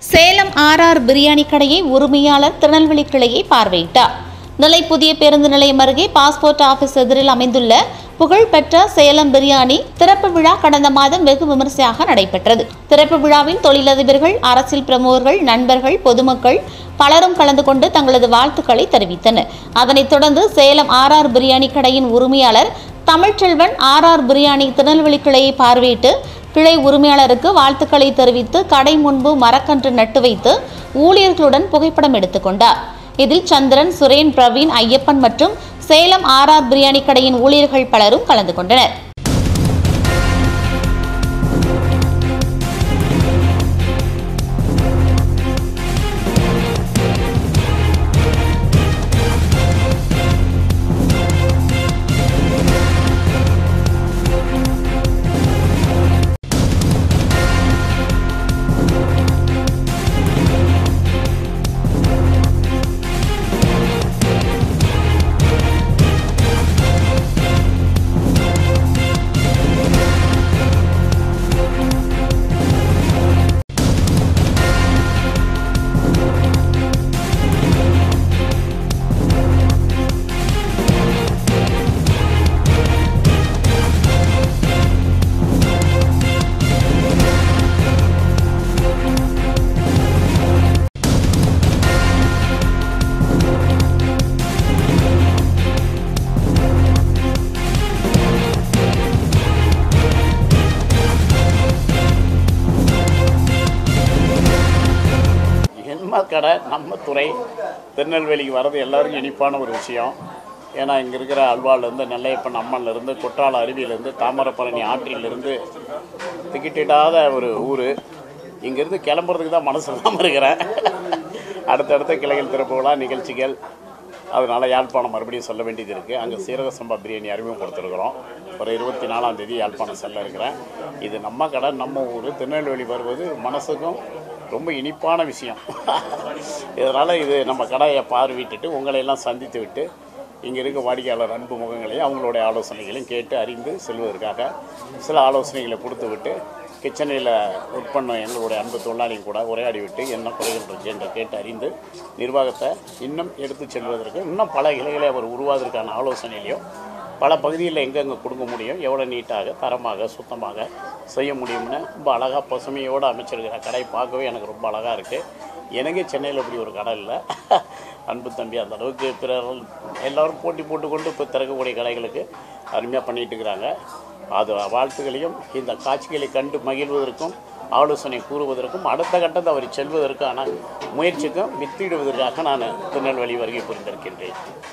Salem RR biryani கடையை உரிமையாளர் திருநெல்வேலி கிளையை பார்வையிட்டார் நிலை புதிய பேருந்து நிலையம் அருகே பாஸ்போர்ட் ஆபீஸ் எதிரில் அமைந்துள்ள புகழ்பெற்ற சேலம் பிரியாணி திறப்பு விழா கடந்த மாதம் வெகு விமரிசையாக நடைபெற்றது திறப்பு விழாவில் தொழிலதிபர்கள் அரசியல் பிரமுகர்கள் நண்பர்கள் பொதுமக்கள் பலரும் கலந்து கொண்டு தங்களது வாழ்த்துக்களை தெரிவித்தனர் அதனைத் தொடர்ந்து சேலம் ஆர்ஆர் பிரியாணி கடையின் உரிமையாளர் தமிழ்ச்செல்வன் ஆர்ஆர் பிரியாணி திருநெல்வேலி கிளையை பார்வையிட்டு கிளை உரிமையாளருக்கு வாழ்த்துக்களை தெரிவித்து கடை முன்பு மரக்கன்று நட்டு வைத்து ஊழியர்களுடன் புகைப்படம் எடுத்துக்கொண்டார் இதில் சந்திரன் சுரேன் பிரவீன் ஐயப்பன் மற்றும் சேலம் ஆர்ஆர் பிரியாணி கடையின் ஊழியர்கள் பலரும் கலந்து கொண்டனர் என்மா கடை நம்ம துறை திருநெல்வேலிக்கு வர்றது எல்லாருக்கும் இனிப்பான ஒரு விஷயம் ஏன்னா இங்கே இருக்கிற அல்வாலேருந்து நெல்லையப்பன் அம்மன்லேருந்து குற்றால அருவியிலேருந்து தாமிரபரணி ஆற்றிலிருந்து திக்கிட்டிடாத ஒரு ஊர் இங்கேருந்து கிளம்புறதுக்கு தான் மனசு இல்லாமல் இருக்கிறேன் அடுத்தடுத்த கிளைகள் திறப்பு விழா நிகழ்ச்சிகள் அதனால் யாழ்ப்பாணம் மறுபடியும் சொல்ல வேண்டியது இருக்குது அங்கே சீரக சம்பா பிரியாணி அறிமுகப்படுத்திருக்கிறோம் ஒரு இருபத்தி நாலாம் தேதி யாழ்ப்பாணம் செல்ல இருக்கிறேன் இது நம்ம கடை நம்ம ஊர் திருநெல்வேலி வருவது மனசுக்கும் ரொம்ப இனிப்பான விஷயம் இதனால் இது நம்ம கடையை பார்வையிட்டுட்டு உங்களை எல்லாம் சந்தித்து விட்டு இங்கே இருக்க வாடிக்கையாளர் அன்பு முகங்களையும் அவங்களுடைய ஆலோசனைகளையும் கேட்டு அறிந்து செல்வதற்காக சில ஆலோசனைகளை கொடுத்து விட்டு கிச்சனில் ஒர்க் பண்ண எங்களுடைய அன்பு தொழிலாளியும் கூட உரையாடி விட்டு என்ன குறைகள் இருக்கு என்று கேட்டு அறிந்து நிர்வாகத்தை இன்னும் எடுத்து செல்வதற்கு இன்னும் பல இலைகளை அவர் உருவாவதற்கான ஆலோசனையிலையும் பல பகுதிகளில் எங்கெங்கே கொடுக்க முடியும் எவ்வளோ நீட்டாக தரமாக சுத்தமாக செய்ய முடியும்னு ரொம்ப அழகாக பசுமையோடு அமைச்சிருக்கிற கடை பார்க்கவே எனக்கு ரொம்ப அழகாக இருக்குது எனக்கே சென்னையில் இப்படி ஒரு கடை இல்லை அன்பு தம்பி அந்த அளவுக்கு பிறர் எல்லோரும் போட்டி போட்டுக்கொண்டு இப்போ திறக்கக்கூடிய கடைகளுக்கு அருமையாக பண்ணிட்டு இருக்கிறாங்க அது வாழ்த்துக்களையும் இந்த காட்சிகளை கண்டு மகிழ்வதற்கும் ஆலோசனை கூறுவதற்கும் அடுத்த கட்டத்தை அவர் செல்வதற்கான முயற்சிக்கும் வித்திடுவதற்காக நான் திருநெல்வேலி வருகை புரிந்திருக்கின்றேன்